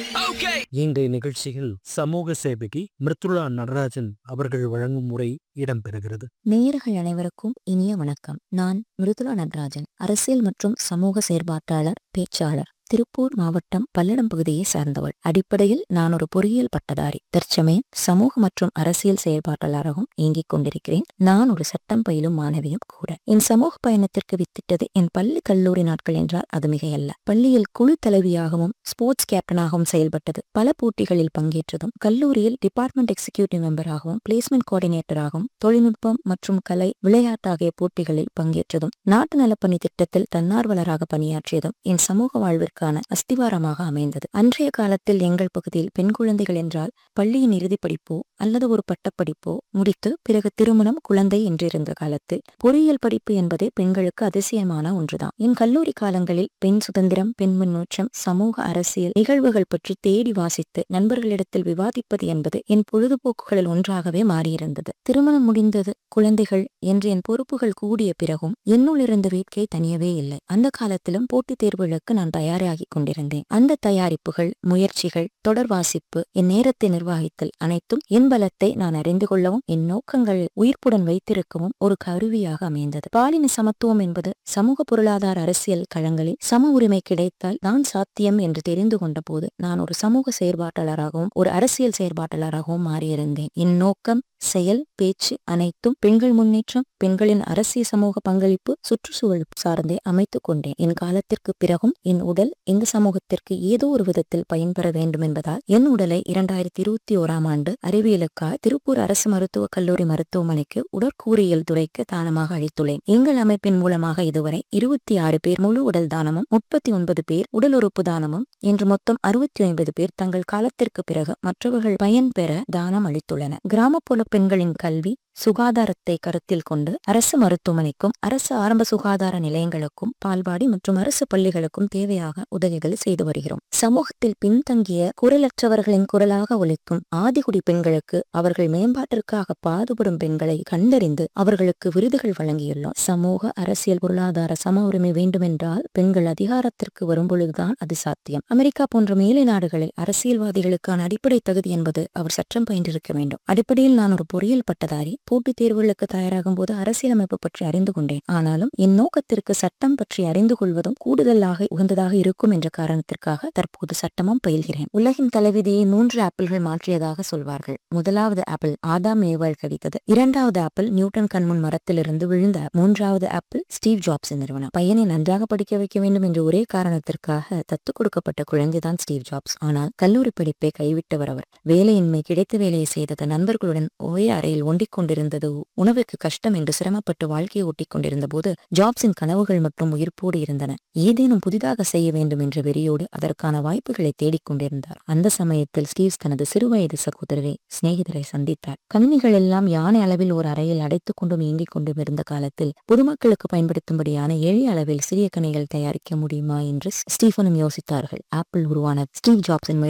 இன்றைய நிகழ்ச்சியில் சமூக சேவகி மிருத்துளா நடராஜன் அவர்கள் வழங்கும் முறை இடம்பெறுகிறது நேயர்கள் அனைவருக்கும் இனிய வணக்கம் நான் மிருதுளா நடராஜன் அரசியல் மற்றும் சமூக செயற்பாட்டாளர் பேச்சாளர் திருப்பூர் மாவட்டம் பல்லடம் பகுதியை சார்ந்தவள் அடிப்படையில் நான் ஒரு பொறியியல் பட்டதாரி தற்சமயம் சமூக மற்றும் அரசியல் செயற்பாட்டாளராகவும் இயங்கிக் கொண்டிருக்கிறேன் நான் ஒரு சட்டம் பயிலும் மாணவியும் கூட என் சமூக பயணத்திற்கு வித்திட்டது என் பள்ளி கல்லூரி நாட்கள் என்றால் அது மிகையல்ல பள்ளியில் குழு தலைவியாகவும் ஸ்போர்ட்ஸ் கேப்டனாகவும் செயல்பட்டது பல போட்டிகளில் பங்கேற்றதும் கல்லூரியில் டிபார்ட்மெண்ட் எக்ஸிகியூட்டிவ் மெம்பராகவும் பிளேஸ்மெண்ட் கோஆர்டினேட்டராகவும் தொழில்நுட்பம் மற்றும் கலை விளையாட்டு ஆகிய போட்டிகளில் பங்கேற்றதும் நாட்டு நலப்பணி திட்டத்தில் தன்னார்வலராக பணியாற்றியதும் என் சமூக வாழ்விற்கான அஸ்திவாரமாக அமைந்தது அன்றைய காலத்தில் எங்கள் பகுதியில் பெண் குழந்தைகள் என்றால் பள்ளியின் இறுதி படிப்போ அல்லது ஒரு பட்டப்படிப்போ முடித்து பிறகு திருமணம் குழந்தை என்றிருந்த காலத்தில் பொறியியல் படிப்பு என்பதே பெண்களுக்கு அதிசயமான ஒன்றுதான் என் கல்லூரி காலங்களில் பெண் சுதந்திரம் பெண் முன்னேற்றம் சமூக அரசியல் நிகழ்வுகள் பற்றி தேடி வாசித்து நண்பர்களிடத்தில் விவாதிப்பது என்பது என் பொழுதுபோக்குகளில் ஒன்றாகவே மாறியிருந்தது திருமணம் முடிந்தது குழந்தைகள் என்று என் பொறுப்புகள் கூடிய பிறகும் என்னுள் இருந்த வேட்கை தனியவே இல்லை அந்த காலத்திலும் போட்டித் தேர்வுகளுக்கு நான் தயாராகிக் கொண்டிருந்தேன் அந்த தயாரிப்புகள் முயற்சிகள் தொடர் வாசிப்பு என் நேரத்தை நிர்வகித்தல் அனைத்தும் என் பலத்தை நான் அறிந்து கொள்ளவும் என் நோக்கங்கள் உயிர்ப்புடன் வைத்திருக்கவும் ஒரு கருவியாக அமைந்தது பாலின சமத்துவம் என்பது சமூக பொருளாதார அரசியல் களங்களில் சம உரிமை கிடைத்தால் தான் சாத்தியம் என்று தெரிந்து கொண்ட போது நான் ஒரு சமூக செயற்பாட்டாளராகவும் ஒரு அரசியல் செயற்பாட்டாளராகவும் மாறியிருந்தேன் என் நோக்கம் செயல் பேச்சு அனைத்தும் பெண்கள் முன்னேற்றம் பெண்களின் அரசியல் சமூக பங்களிப்பு சுற்றுச்சூழல் சார்ந்தே அமைத்துக் கொண்டேன் என் காலத்திற்கு பிறகும் என் உடல் இந்த சமூகத்திற்கு ஏதோ ஒரு விதத்தில் பயன்பெற வேண்டும் என்பதால் என் உடலை இரண்டாயிரத்தி இருபத்தி ஓராம் ஆண்டு அறிவியலுக்காய் திருப்பூர் அரசு மருத்துவக் கல்லூரி மருத்துவமனைக்கு உடற்கூறியல் துறைக்கு தானமாக அளித்துள்ளேன் எங்கள் அமைப்பின் மூலமாக இதுவரை இருபத்தி ஆறு பேர் முழு உடல் தானமும் முப்பத்தி ஒன்பது பேர் உடல் உறுப்பு தானமும் என்று மொத்தம் அறுபத்தி ஐம்பது பேர் தங்கள் காலத்திற்கு பிறகு மற்றவர்கள் பயன் பெற தானம் அளித்துள்ளனர் கிராமப்புற பெண்களின் கல்வி சுகாதாரத்தை கருத்தில் கொண்டு அரசு மருத்துவமனைக்கும் அரசு ஆரம்ப சுகாதார நிலையங்களுக்கும் பால்வாடி மற்றும் அரசு பள்ளிகளுக்கும் தேவையாக உதவிகள் செய்து வருகிறோம் சமூகத்தில் பின்தங்கிய குரலற்றவர்களின் குரலாக ஒலிக்கும் ஆதிகுடி பெண்களுக்கு அவர்கள் மேம்பாட்டிற்காக பாடுபடும் பெண்களை கண்டறிந்து அவர்களுக்கு விருதுகள் வழங்கியுள்ளோம் சமூக அரசியல் பொருளாதார சம உரிமை வேண்டுமென்றால் பெண்கள் அதிகாரத்திற்கு வரும்பொழுதுதான் அது சாத்தியம் அமெரிக்கா போன்ற மேலை நாடுகளில் அரசியல்வாதிகளுக்கான அடிப்படை தகுதி என்பது அவர் சட்டம் பயின்றிருக்க வேண்டும் அடிப்படையில் நான் ஒரு பொறியியல் பட்டதாரி போட்டித் தேர்வுகளுக்கு தயாராகும் போது அரசியலமைப்பு பற்றி அறிந்து கொண்டேன் ஆனாலும் என் நோக்கத்திற்கு சட்டம் பற்றி அறிந்து கொள்வதும் கூடுதலாக உகந்ததாக இருக்கும் என்ற காரணத்திற்காக தற்போது சட்டமும் பயில்கிறேன் உலகின் தலைவிதியை மூன்று ஆப்பிள்கள் மாற்றியதாக சொல்வார்கள் முதலாவது ஆப்பிள் ஆதாம் ஏவாள் கடித்தது இரண்டாவது ஆப்பிள் நியூட்டன் கண்முன் மரத்திலிருந்து விழுந்த மூன்றாவது ஆப்பிள் ஸ்டீவ் ஜாப்ஸ் நிறுவனம் பையனை நன்றாக படிக்க வைக்க வேண்டும் என்ற ஒரே காரணத்திற்காக தத்துக் கொடுக்கப்பட்ட குழந்தைதான் ஸ்டீவ் ஜாப்ஸ் ஆனால் கல்லூரி படிப்பை கைவிட்டவர் அவர் வேலையின்மை கிடைத்த வேலையை செய்தது நண்பர்களுடன் ஒரே அறையில் ஒண்டிக் கொண்டிருந்தது உணவுக்கு கஷ்டம் என்று சிரமப்பட்டு வாழ்க்கையை ஓட்டிக் கொண்டிருந்த போது ஜாப்ஸின் கனவுகள் மற்றும் உயிர்ப்போடு இருந்தன ஏதேனும் புதிதாக செய்ய வேண்டும் என்ற வெறியோடு அதற்கான வாய்ப்புகளை தேடிக் கொண்டிருந்தார் அந்த சமயத்தில் ஸ்டீவ்ஸ் தனது சிறுவயது சகோதரரை சிநேகிதரை சந்தித்தார் கணினிகள் எல்லாம் யானை அளவில் ஒரு அறையில் அடைத்துக் கொண்டும் இயங்கிக் கொண்டும் இருந்த காலத்தில் பொதுமக்களுக்கு பயன்படுத்தும்படியான எளிய அளவில் சிறிய கணிகள் தயாரிக்க முடியுமா என்று ஸ்டீஃபனும் யோசித்தார்கள் ஆப்பிள் உருவான ஸ்டீவ் ஜாப்ஸின்